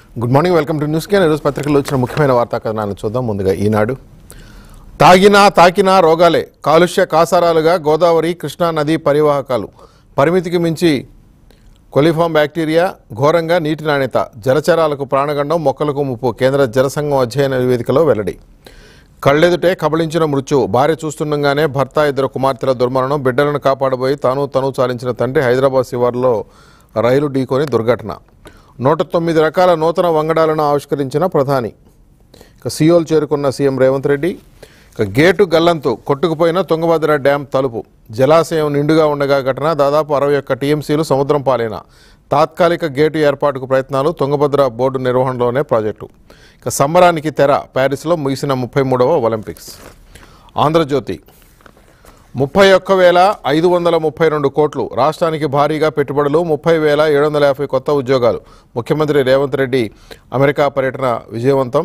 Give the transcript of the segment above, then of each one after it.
good morning welcome to news can ఈరోజు పత్రికల్లో వచ్చిన ముఖ్యమైన వార్తా కథనాలను చూద్దాం ముందుగా ఈనాడు తాగినా తాకినా రోగాలే కాలుష్య కాసారాలుగా గోదావరి కృష్ణా నదీ పరివాహకాలు పరిమితికి మించి కొలిఫామ్ బ్యాక్టీరియా ఘోరంగా నీటి నాణ్యత జలచరాలకు ప్రాణగండం మొక్కలకు ముప్పు కేంద్ర జలసంఘం అధ్యయన నివేదికలో వెల్లడి కళ్ళెదుటే కబళించిన మృత్యు భార్య చూస్తుండగానే భర్త ఇద్దరు కుమార్తెల దుర్మరణం బిడ్డలను కాపాడబోయి తాను తను చాలించిన తండ్రి హైదరాబాద్ శివార్లో రైలు ఢీకొని దుర్ఘటన నూట తొమ్మిది రకాల నూతన వంగడాలను ఆవిష్కరించిన ప్రధాని ఇక సియోల్ చేరుకున్న సీఎం రేవంత్ రెడ్డి ఇక గేటు గల్లంతు కొట్టుకుపోయిన తుంగభద్ర డ్యాం తలుపు జలాశయం నిండుగా ఉండగా ఘటన దాదాపు అరవై ఒక్క టీఎంసీలు సముద్రం పాలైన తాత్కాలిక గేటు ఏర్పాటుకు ప్రయత్నాలు తుంగభద్ర బోర్డు నిర్వహణలోనే ప్రాజెక్టు ఇక సంబరానికి తెర ప్యారిస్లో ముగిసిన ముప్పై మూడవ ఒలింపిక్స్ ఆంధ్రజ్యోతి ముప్పై ఒక్క వేల ఐదు వందల ముప్పై రెండు కోట్లు రాష్ట్రానికి భారీగా పెట్టుబడులు ముప్పై వేల ఏడు వందల యాభై కొత్త ఉద్యోగాలు ముఖ్యమంత్రి రేవంత్ రెడ్డి అమెరికా పర్యటన విజయవంతం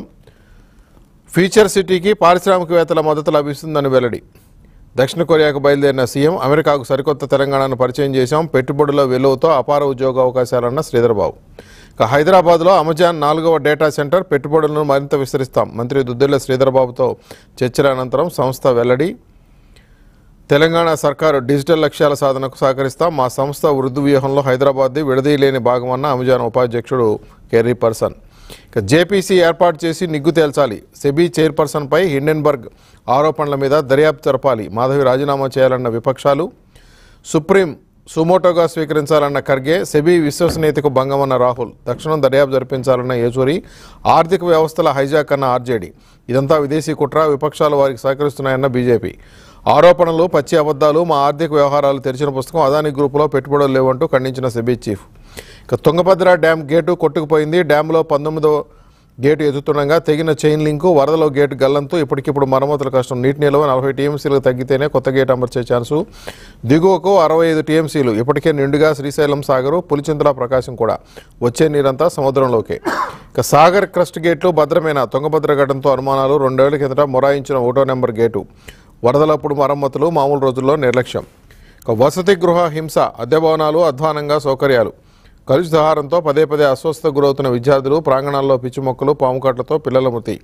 ఫీచర్ సిటీకి పారిశ్రామికవేత్తల మద్దతు లభిస్తుందని వెల్లడి దక్షిణ కొరియాకు బయలుదేరిన సీఎం అమెరికాకు సరికొత్త తెలంగాణను పరిచయం చేశాం పెట్టుబడుల వెలువతో అపార ఉద్యోగ అవకాశాలన్న శ్రీధర్బాబు ఇక హైదరాబాద్లో అమెజాన్ నాలుగవ డేటా సెంటర్ పెట్టుబడులను మరింత విస్తరిస్తాం మంత్రి దుద్దిళ్ల శ్రీధర్బాబుతో చర్చల అనంతరం సంస్థ వెల్లడి తెలంగాణ సర్కారు డిజిటల్ లక్ష్యాల సాధనకు సహకరిస్తాం మా సంస్థ వృద్ధి వ్యూహంలో హైదరాబాద్ది విడదీయలేని భాగమన్న అమెజాన్ ఉపాధ్యక్షుడు కెర్రీ పర్సన్ ఇక జేపీసీ ఏర్పాటు చేసి నిగ్గు తేల్చాలి సెబీ చైర్పర్సన్పై హిండెన్బర్గ్ ఆరోపణల మీద దర్యాప్తు జరపాలి మాధవి రాజీనామా చేయాలన్న విపక్షాలు సుప్రీం సుమోటోగా స్వీకరించాలన్న ఖర్గే సెబీ విశ్వసనీయతకు భంగమన్న రాహుల్ తక్షణం దర్యాప్తు జరిపించాలన్న యేచూరి ఆర్థిక వ్యవస్థల హైజాక్ అన్న ఆర్జేడీ ఇదంతా విదేశీ కుట్ర విపక్షాలు వారికి సహకరిస్తున్నాయన్న బీజేపీ ఆరోపణలు పచ్చి అబద్ధాలు మా ఆర్థిక వ్యవహారాలు తెరిచిన పుస్తకం అదాని గ్రూపులో పెట్టుబడులు లేవంటూ ఖండించిన సెబీ చీఫ్ ఇక తుంగభద్ర డ్యాం గేటు కొట్టుకుపోయింది డ్యాంలో పంతొమ్మిదో గేటు ఎత్తుతుండగా తెగిన చైన్ లింకు వరదలో గేటు గల్లంతూ ఇప్పటికిప్పుడు మరమ్మతుల కష్టం నీటి నిల్వ నలభై టీఎంసీలకు తగ్గితేనే కొత్త గేట్ అమర్చే ఛాన్సు దిగువకు అరవై ఐదు టీఎంసీలు ఇప్పటికే నిండుగా శ్రీశైలం సాగరు పులిచింతల ప్రకాశం కూడా వచ్చే నీరంతా సముద్రంలోకే ఇక సాగర్ క్రస్ట్ గేట్లు భద్రమైన తుంగభద్ర ఘటనతో అనుమానాలు రెండేళ్ల కిందట మొరాయించిన ఒకటో నెంబర్ గేటు వరదలప్పుడు మరమ్మతులు మామూలు రోజుల్లో నిర్లక్ష్యం ఇక వసతి గృహ హింస అద్దె భవనాలు అధ్వానంగా సౌకర్యాలు కలుషితాహారంతో పదే పదే అస్వస్థత గురవుతున్న విద్యార్థులు ప్రాంగణాల్లో పిచ్చి మొక్కలు పాముకట్లతో పిల్లల మృతి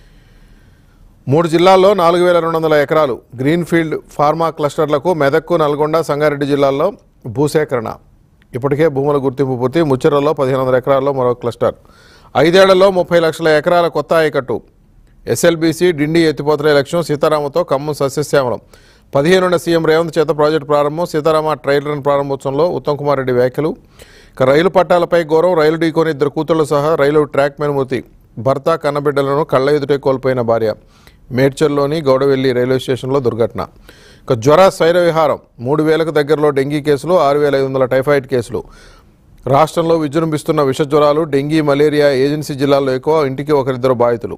మూడు జిల్లాల్లో నాలుగు వేల రెండు వందల ఎకరాలు గ్రీన్ఫీల్డ్ ఫార్మా క్లస్టర్లకు మెదక్కు నల్గొండ సంగారెడ్డి జిల్లాల్లో భూసేకరణ ఇప్పటికే భూముల గుర్తింపు పూర్తి ముచ్చెరలో పదిహేను వందల ఎకరాల్లో మరో క్లస్టర్ ఐదేళ్లలో ముప్పై లక్షల ఎకరాల కొత్త ఆయకట్టు ఎస్ఎల్బీసీ డిండి ఎత్తిపోతలే లక్ష్యం సీతారామతో ఖమ్మం సస్యశ్యామలం పదిహేనున సీఎం రేవంత్ చేత ప్రాజెక్టు ప్రారంభం సీతారామ ట్రైల్ రన్ ప్రారంభోత్సవంలో ఉత్తమ్ కుమార్ రెడ్డి వ్యాఖ్యలు ఇక రైలు పట్టాలపై గౌరవం రైలు ఢీకొని ఇద్దరు కూతుళ్లు సహా రైలు ట్రాక్ మెనుమూర్తి భర్త కన్నబిడ్డలను కళ్ళ ఎదుటే కోల్పోయిన భార్య మేడ్చల్లోని గౌడవెల్లి రైల్వే స్టేషన్లో దుర్ఘటన ఇక జ్వర స్వైర విహారం మూడు వేలకు దగ్గరలో డెంగీ కేసులు ఆరు వేల ఐదు వందల టైఫాయిడ్ కేసులు రాష్ట్రంలో విజృంభిస్తున్న విష జ్వరాలు డెంగీ మలేరియా ఏజెన్సీ జిల్లాల్లో ఎక్కువ ఇంటికి ఒకరిద్దరు బాధితులు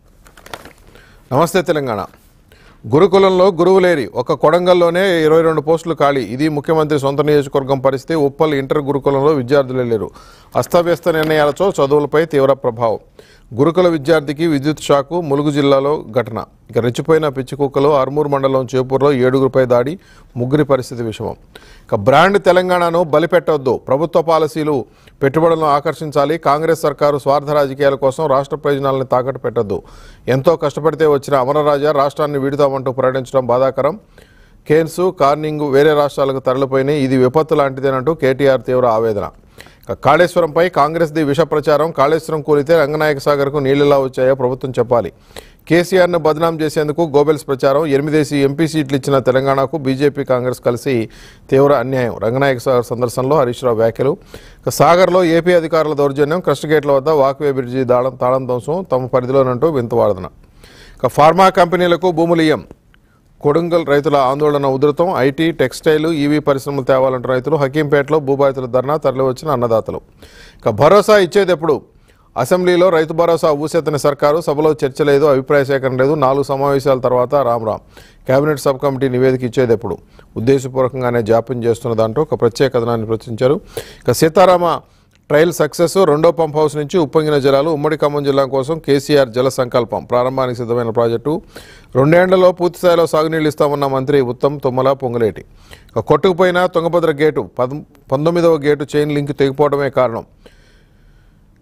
నమస్తే తెలంగాణ గురుకులంలో గురువులేరి ఒక కొడంగల్లోనే ఇరవై రెండు పోస్టులు ఖాళీ ఇది ముఖ్యమంత్రి సొంత నియోజకవర్గం పరిస్థితి ఉప్పల్ ఇంటర్ గురుకులంలో విద్యార్థులు లేరు అస్తవ్యస్త నిర్ణయాలతో చదువులపై తీవ్ర ప్రభావం గురుకుల విద్యార్థికి విద్యుత్ షాకు ములుగు జిల్లాలో ఘటన ఇక రెచ్చిపోయిన పిచ్చి కుక్కలు ఆర్మూర్ మండలం చేపూర్లో ఏడుగురిపై దాడి ముగ్గురి పరిస్థితి విషమం ఇక బ్రాండ్ తెలంగాణను బలిపెట్టవద్దు ప్రభుత్వ పాలసీలు పెట్టుబడులను ఆకర్షించాలి కాంగ్రెస్ సర్కారు స్వార్థ రాజకీయాల కోసం రాష్ట్ర ప్రయోజనాలను తాకట్టు పెట్టొద్దు ఎంతో కష్టపడితే వచ్చిన అమరరాజా రాష్ట్రాన్ని వీడుతామంటూ ప్రకటించడం బాధాకరం కేన్స్ కార్నింగ్ వేరే రాష్ట్రాలకు తరలిపోయినాయి ఇది విపత్తు లాంటిదేనంటూ కేటీఆర్ తీవ్ర ఆవేదన ఇక కాళేశ్వరంపై కాంగ్రెస్ది విష ప్రచారం కాళేశ్వరం కూలితే రంగనాయక సాగర్కు నీళ్లెలా వచ్చాయో ప్రభుత్వం చెప్పాలి కేసీఆర్ను బదనాం చేసేందుకు గోబెల్స్ ప్రచారం ఎనిమిదేసి ఎంపీ సీట్లు ఇచ్చిన తెలంగాణకు బీజేపీ కాంగ్రెస్ కలిసి తీవ్ర అన్యాయం రంగనాయక సాగర్ సందర్శనలో హరీష్ రావు వ్యాఖ్యలు ఇక సాగర్లో ఏపీ అధికారుల దౌర్జన్యం క్రస్ట్ గేట్ల వద్ద వాక్వే బ్రిడ్జి దాడం తాళం ధ్వంసం తమ పరిధిలోనంటూ వింతవాదన ఇక ఫార్మా కంపెనీలకు భూములియం కొడుంగల్ రైతుల ఆందోళన ఉధృతం ఐటీ టెక్స్టైల్ ఈవీ పరిశ్రమలు తేవాలంటున్న రైతులు హకీంపేటలో భూబాధితుల ధర్నా తరలివచ్చిన అన్నదాతలు ఇక భరోసా ఇచ్చేది ఎప్పుడు అసెంబ్లీలో రైతు భరోసా ఊసెత్తని సర్కారు సభలో చర్చ లేదు అభిప్రాయ సేకరణ లేదు నాలుగు సమావేశాల తర్వాత రామ్రామ్ కేబినెట్ సబ్ కమిటీ నివేదిక ఇచ్చేది ఎప్పుడు ఉద్దేశపూర్వకంగానే జాప్యం చేస్తున్నదంటూ ఒక ప్రత్యేక కథనాన్ని ప్రచురించారు ఇక సీతారామ ట్రయల్ సక్సెస్ రెండో పంప్ హౌస్ నుంచి ఉప్పొంగిన జలాలు ఉమ్మడి ఖమ్మం జిల్లా కోసం కేసీఆర్ జల సంకల్పం ప్రారంభానికి సిద్ధమైన ప్రాజెక్టు రెండేళ్లలో పూర్తిస్థాయిలో సాగునీళ్లు ఇస్తామన్న మంత్రి ఉత్తమ్ తుమ్మల పొంగులేటి ఇక కొట్టుకుపోయిన తుంగభద్ర గేటు పద్ పంతొమ్మిదవ గేటు చైన్ లింక్ తెగిపోవడమే కారణం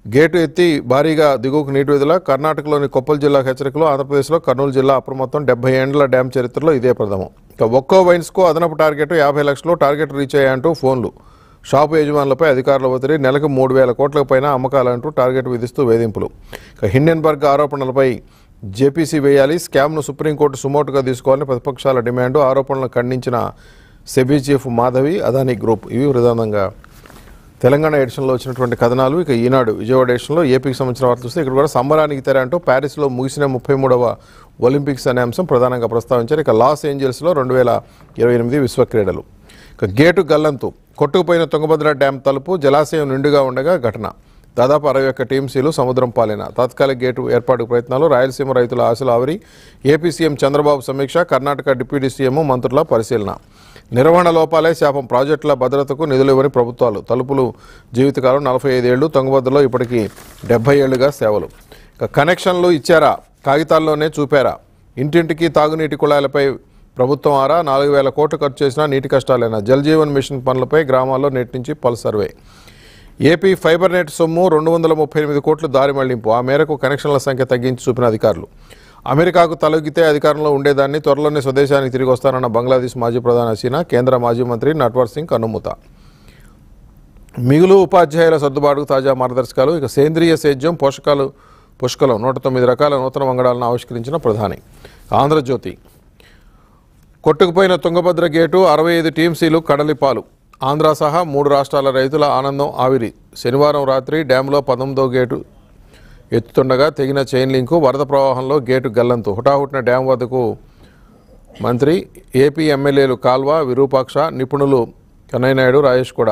గేటు ఎత్తి భారీగా దిగువకు నీటి విడుదల కర్ణాటకలోని కొప్పల్ జిల్లా హెచ్చరికలు ఆంధ్రప్రదేశ్లో కర్నూలు జిల్లా అప్రమత్తం డెబ్బై ఏండ్ల డ్యాం చరిత్రలో ఇదే ప్రథమం ఇక ఒక్కో వైన్స్కు అదనపు టార్గెట్ యాభై లక్షలు టార్గెట్ రీచ్ అయ్యాయంటూ ఫోన్లు షాపు యజమానులపై అధికారుల ఒత్తిడి నెలకు మూడు వేల కోట్లకు పైన అమ్మకాలంటూ టార్గెట్ విధిస్తూ వేధింపులు ఇక హిండెన్బర్గ్ ఆరోపణలపై జేపీసీ వేయాలి స్కామ్ను సుప్రీంకోర్టు సుమోటుగా తీసుకోవాలని ప్రతిపక్షాల డిమాండు ఆరోపణలను ఖండించిన సెబీ చీఫ్ మాధవి అదానీ గ్రూప్ ఇవి ప్రధానంగా తెలంగాణ ఎడిషన్లో వచ్చినటువంటి కథనాలు ఇక ఈనాడు విజయవాడ ఎడిషన్లో ఏపీకి సంబంధించిన వార్తలు వస్తే ఇక్కడ కూడా సంబరానికి తెర అంటూ ప్యారిస్లో ముగిసిన ముప్పై మూడవ ఒలింపిక్స్ అనే అంశం ప్రధానంగా ప్రస్తావించారు ఇక లాస్ ఏంజల్స్లో రెండు వేల ఇరవై ఎనిమిది విశ్వ క్రీడలు ఇక గేటు గల్లంతు కొట్టుకుపోయిన తుంగభద్ర డ్యాం తలుపు జలాశయం నిండుగా ఉండగా ఘటన దాదాపు అరవై ఒక్క టీమ్సీలు సముద్రం పాలిన తాత్కాలిక గేటు ఏర్పాటు ప్రయత్నాలు రాయలసీమ రైతుల ఆశలు ఆవిరి ఏపీ సీఎం చంద్రబాబు సమీక్ష కర్ణాటక డిప్యూటీ సీఎం మంత్రుల పరిశీలన నిర్వహణ లోపాలే శాపం ప్రాజెక్టుల భద్రతకు నిధులు ఇవ్వని ప్రభుత్వాలు తలుపులు జీవితకాలం నలభై ఐదేళ్లు తుంగభద్రలో ఇప్పటికీ డెబ్బై ఏళ్లుగా సేవలు ఇక కనెక్షన్లు ఇచ్చారా కాగితాల్లోనే చూపారా ఇంటింటికి తాగునీటి కుళాయిలపై ప్రభుత్వం ఆరా నాలుగు వేల కోట్లు ఖర్చు చేసినా నీటి కష్టాలైనా జల్ జీవన్ మిషన్ పనులపై గ్రామాల్లో నేటి నుంచి పలు సర్వే ఏపీ ఫైబర్ నెట్ సొమ్ము రెండు వందల ముప్పై ఎనిమిది కోట్లు దారి మళ్లింపు ఆ మేరకు కనెక్షన్ల సంఖ్య తగ్గించి చూపిన అధికారులు అమెరికాకు తలొగ్గితే అధికారంలో ఉండేదాన్ని త్వరలోనే స్వదేశానికి తిరిగి వస్తానన్న బంగ్లాదేశ్ మాజీ ప్రధాని హసీనా కేంద్ర మాజీ మంత్రి నట్వర్ సింగ్ కన్నుమూత మిగులు ఉపాధ్యాయుల సర్దుబాటుకు తాజా మార్గదర్శకాలు ఇక సేంద్రియ సేద్యం పోషకాలు పుష్కలం నూట తొమ్మిది రకాల నూతన వంగడాలను ఆవిష్కరించిన ప్రధాని ఆంధ్రజ్యోతి కొట్టుకుపోయిన తుంగభద్ర గేటు అరవై ఐదు టీఎంసీలు కడలిపాలు ఆంధ్ర సహా మూడు రాష్ట్రాల రైతుల ఆనందం ఆవిరి శనివారం రాత్రి డ్యాంలో పంతొమ్మిదో గేటు ఎత్తుతుండగా తెగిన చైన్ లింకు వరద ప్రవాహంలో గేటు గల్లంతు హుటాహుటిన డ్యాం వద్దకు మంత్రి ఏపీ ఎమ్మెల్యేలు కాల్వ విరూపాక్ష నిపుణులు కన్నయ్యనాయుడు రాజేష్ కూడా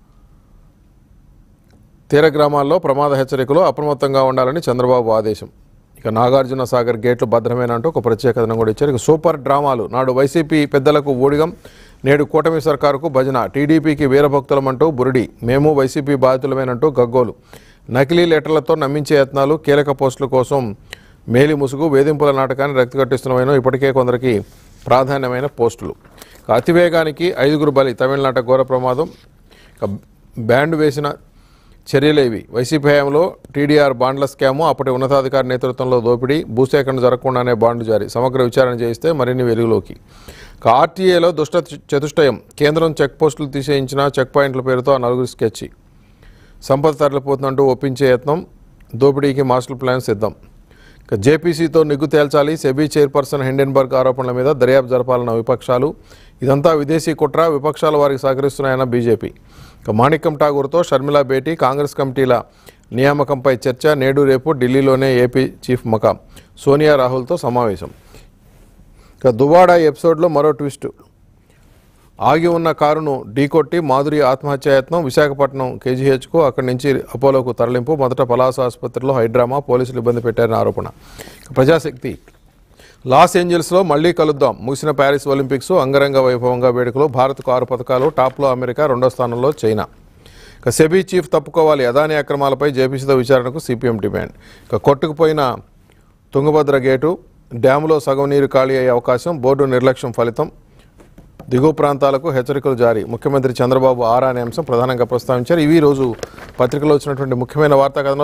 తీర గ్రామాల్లో ప్రమాద హెచ్చరికలు అప్రమత్తంగా ఉండాలని చంద్రబాబు ఆదేశం ఇక నాగార్జున సాగర్ గేట్లు భద్రమేనంటూ ఒక ప్రత్యేక కథనం కూడా ఇచ్చారు ఇక సూపర్ డ్రామాలు నాడు వైసీపీ పెద్దలకు ఊడిగం నేడు కూటమి సర్కారుకు భజన టీడీపీకి వీరభక్తులమంటూ బురిడి మేము వైసీపీ బాధితులమేనంటూ గగ్గోలు నకిలీ లెటర్లతో నమ్మించే యత్నాలు కీలక పోస్టుల కోసం మేలి ముసుగు వేధింపుల నాటకాన్ని రక్తికట్టిస్తున్నవైన ఇప్పటికే కొందరికి ప్రాధాన్యమైన పోస్టులు ఇక అతివేగానికి ఐదుగురు బలి తమిళనాట ఘోర ప్రమాదం ఇక బ్యాండ్ వేసిన చర్యలేవి వైసీపీ హయాంలో టీడీఆర్ బాండ్ల స్కాము అప్పటి ఉన్నతాధికారి నేతృత్వంలో దోపిడీ భూసేకరణ జరగకుండానే బాండ్లు జారీ సమగ్ర విచారణ చేయిస్తే మరిన్ని వెలుగులోకి ఇక ఆర్టీఏలో దుష్ట చతుష్టయం కేంద్రం చెక్ పోస్టులు తీసేయించిన చెక్ పాయింట్ల పేరుతో ఆ నలుగురు స్కెచ్ సంపద తరలిపోతుందంటూ ఒప్పించే యత్నం దోపిడీకి మాస్టర్ ప్లాన్ సిద్ధం ఇక జేపీసీతో నిగ్గు తేల్చాలి సెబీ చైర్పర్సన్ హిండెన్బర్గ్ ఆరోపణల మీద దర్యాప్తు జరపాలన్న విపక్షాలు ఇదంతా విదేశీ కుట్ర విపక్షాల వారికి సహకరిస్తున్నాయన్న బీజేపీ ఇక మాణిక్యం ఠాగూర్తో షర్మిల భేటీ కాంగ్రెస్ కమిటీల నియామకంపై చర్చ నేడు రేపు ఢిల్లీలోనే ఏపీ చీఫ్ మకాం సోనియా రాహుల్తో సమావేశం ఇక దువాడ ఎపిసోడ్లో మరో ట్విస్ట్ ఆగి ఉన్న కారును ఢీకొట్టి మాధురి ఆత్మహత్యాయత్నం విశాఖపట్నం కేజీహెచ్కు అక్కడి నుంచి అపోలోకు తరలింపు మొదట పలాస ఆసుపత్రిలో హైడ్రామా పోలీసులు ఇబ్బంది పెట్టారని ఆరోపణ ఇక ప్రజాశక్తి లాస్ ఏంజల్స్లో మళ్లీ కలుద్దాం ముగిసిన ప్యారిస్ ఒలింపిక్స్ అంగరంగ వైభవంగా వేడుకలు భారత్కు ఆరు పథకాలు టాప్లో అమెరికా రెండో స్థానంలో చైనా ఇక సెబీ చీఫ్ తప్పుకోవాలి అదాని అక్రమాలపై జేపీసీతో విచారణకు సిపిఎం డిమాండ్ ఇక కొట్టుకుపోయిన తుంగభద్ర గేటు డ్యాములో సగం నీరు ఖాళీ అయ్యే అవకాశం బోర్డు నిర్లక్ష్యం ఫలితం దిగువ ప్రాంతాలకు హెచ్చరికలు జారీ ముఖ్యమంత్రి చంద్రబాబు ఆరా అనే అంశం ప్రధానంగా ప్రస్తావించారు ఇవి ఈ రోజు పత్రికలో వచ్చినటువంటి ముఖ్యమైన వార్తా కథనాలు